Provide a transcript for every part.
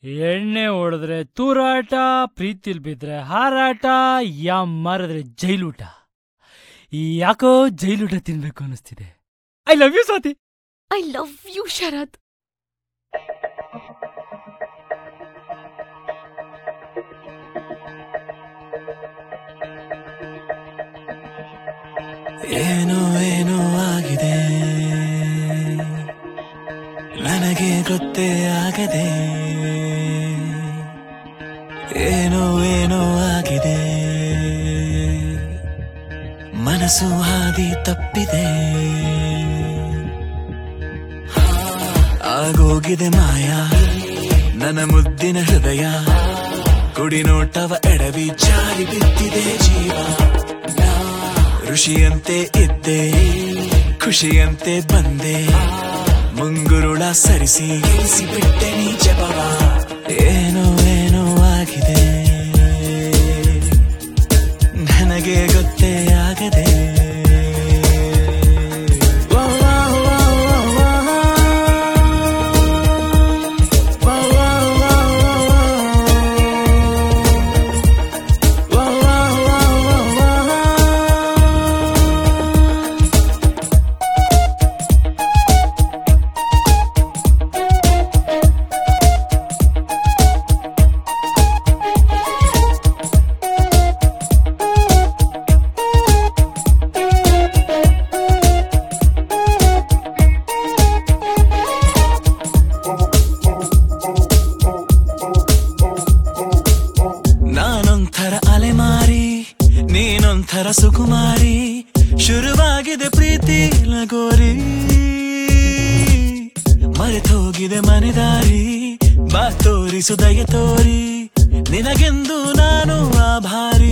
ಎಣ್ಣೆ ಹೊಡೆದ್ರೆ ತೂರಾಟ ಪ್ರೀತಿಲ್ ಬಿದ್ರೆ ಹಾರಾಟ ಯಾ ಮಾರಿದ್ರೆ ಜೈಲೂಟ ಯಾಕೋ ಜೈಲೂಟ ತಿನ್ಬೇಕು ಅನಿಸ್ತಿದೆ I love you Swathi I love you Sharath ಏನೋ ಏನೋ ಆಗಿದೆ ನನಗೆ ಗೊತ್ತೇ ಆಗದೆ ಏನೋ ಏನೋ ಆಗಿದೆ ಮನಸ್ಸು ಹಾದಿ ತಪ್ಪಿದೆ ಆಗೋಗಿದೆ ಮಾಯ ನನ್ನ ಮುದ್ದಿನ ಹೃದಯ ಕುಡಿ ನೋಟವ ಎಡವಿ ಜಾರಿ ಬಿದ್ದಿದೆ ಜೀವ ನಾ ಋಷಿಯಂತೆ ಇದ್ದೆ ಖುಷಿಯಂತೆ ಬಂದೆ ಮುಂಗುರುಳ ಸರಿಸಿ ಇರಿಸಿ ಬಿಟ್ಟೆ ನೀ ಜಪವ ಏನೋ ಏನೋ ಆಗಿದೆ ನನಗೆ ಗೊತ್ತೇ ಆಗದೆ ವಾ, ವಾ, ವಾ, ವಾ, ವಾ. ವಾ, ವಾ, ವಾ, ವಾ, ವಾ. ವಾ, ವಾ, ವಾ, ವಾ, ವಾ. ನಾನೊಂಥರ ಅಲೆಮಾರಿ ನೀನೊಂಥರ ಸುಕುಮಾರಿ ಶುರುವಾಗಿದೆ ಪ್ರೀತಿ ಲಗೋರಿ ಮರೆತೋಗಿದೆ ಮನೆದಾರಿ ಬಾ ತೋರಿಸು ದಯ ತೋರಿ ನಿನಗೆಂದು ನಾನು ಆಭಾರಿ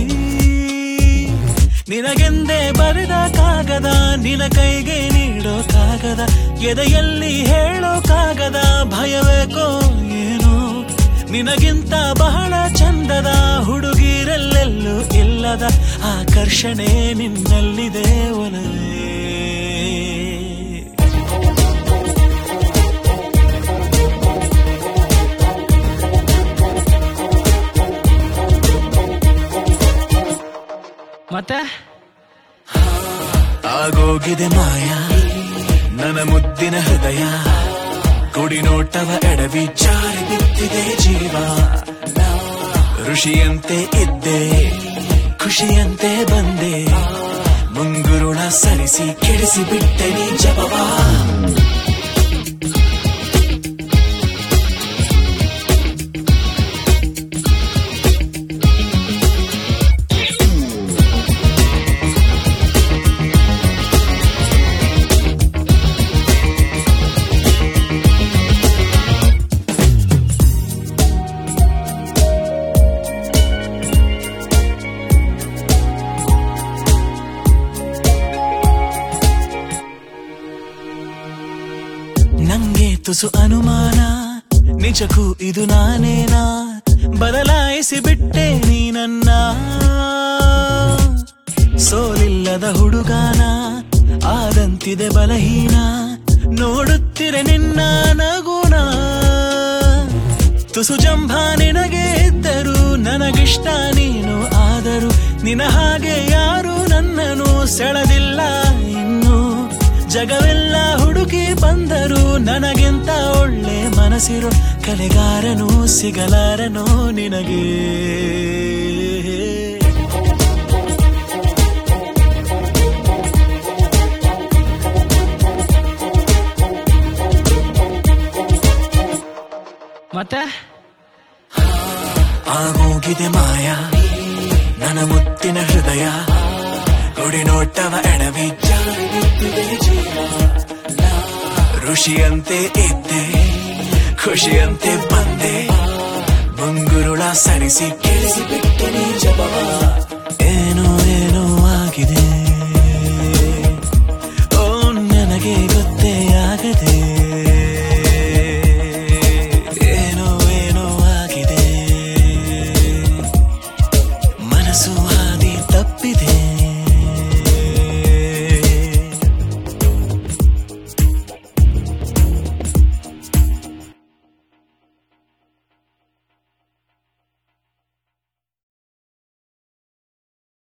ನಿನಗೆಂದೇ ಬರೆದ ಕಾಗದ ನಿನ ಕೈಗೆ ನೀಡೋ ಕಾಗದ ಎದೆಯಲ್ಲಿ ಹೇಳೋ ಕಾಗದ ಭಯವೇಕೋ ಏನೋ ನಿನಗಿಂತ ಬಹಳ ಚಂದದ ಹುಡುಗಿರಲ್ಲೆಲ್ಲೂ ಇಲ್ಲದ ಆಕರ್ಷಣೆ ನಿನ್ನಲ್ಲಿದೆ ಒಲವೇ ಮತ್ತೆ ಆಗೋಗಿದೆ ಮಾಯ ನನ್ನ ಮುದ್ದಿನ ಹೃದಯ ಕುಡಿ ನೋಟವ ಎಡವಿ ಜಾರಿ ಬಿದ್ದಿದೆ ಜೀವ ನಾ ಋಷಿಯಂತೆ ಇದ್ದೆ ಖುಷಿಯಂತೆ ಬಂದೆ ಮುಂಗುರುಳ ಸರಿಸಿ ಕೆಡಿಸಿ ಬಿಟ್ಟೆ ನೀ ಜಪವಾ ನಂಗೆ ತುಸು ಅನುಮಾನ ನಿಜಕ್ಕೂ ಇದು ನಾನೇನಾ ಬದಲಾಯಿಸಿ ಬಿಟ್ಟೆ ನೀ ನನ್ನ ಸೋಲಿಲ್ಲದ ಹುಡುಗಾನ ಆದಂತಿದೆ ಬಲಹೀನ ನೋಡುತ್ತಿರೆ ನಿನ್ನ ನಗುಣ ತುಸು ಜಂಭ ನಿನಗೆ ಇದ್ದರು ನನಗಿಷ್ಟ ನೀನು ಆದರೂ ನಿನ ಹಾಗೆ ಯಾರು ನನ್ನನ್ನು ಸೆಳೆದಿಲ್ಲ ಇನ್ನು ಜಗವೆಲ್ಲ ಹುಡುಕಿ ಬಂದರು ನನಗಿಂತ ಒಳ್ಳೆ ಮನಸ್ಸಿರೋ ಕಲೆಗಾರನು ಸಿಗಲಾರನೋ ನಿನಗೆ ಮತ್ತೆ ಆಗೋಗಿದೆ ಮಾಯ ನನ್ನ ಮುತ್ತಿನ ಹೃದಯ ಗುಡಿ ನೋಟವ ಎಡವಿ ಜಾರಿ ಬಿದ್ದಿದೆ ಜೀವ ನಾ ಋಷಿಯಂತೆ ಇದ್ದೆ ಖುಷಿಯಂತೆ ಬಂದೆ ಮುಂಗುರುಳ ಸರಿಸಿ ಕೇಳಿಸಿ ಬಿಟ್ಟೆ ನೀ ಜಪವ ಏನು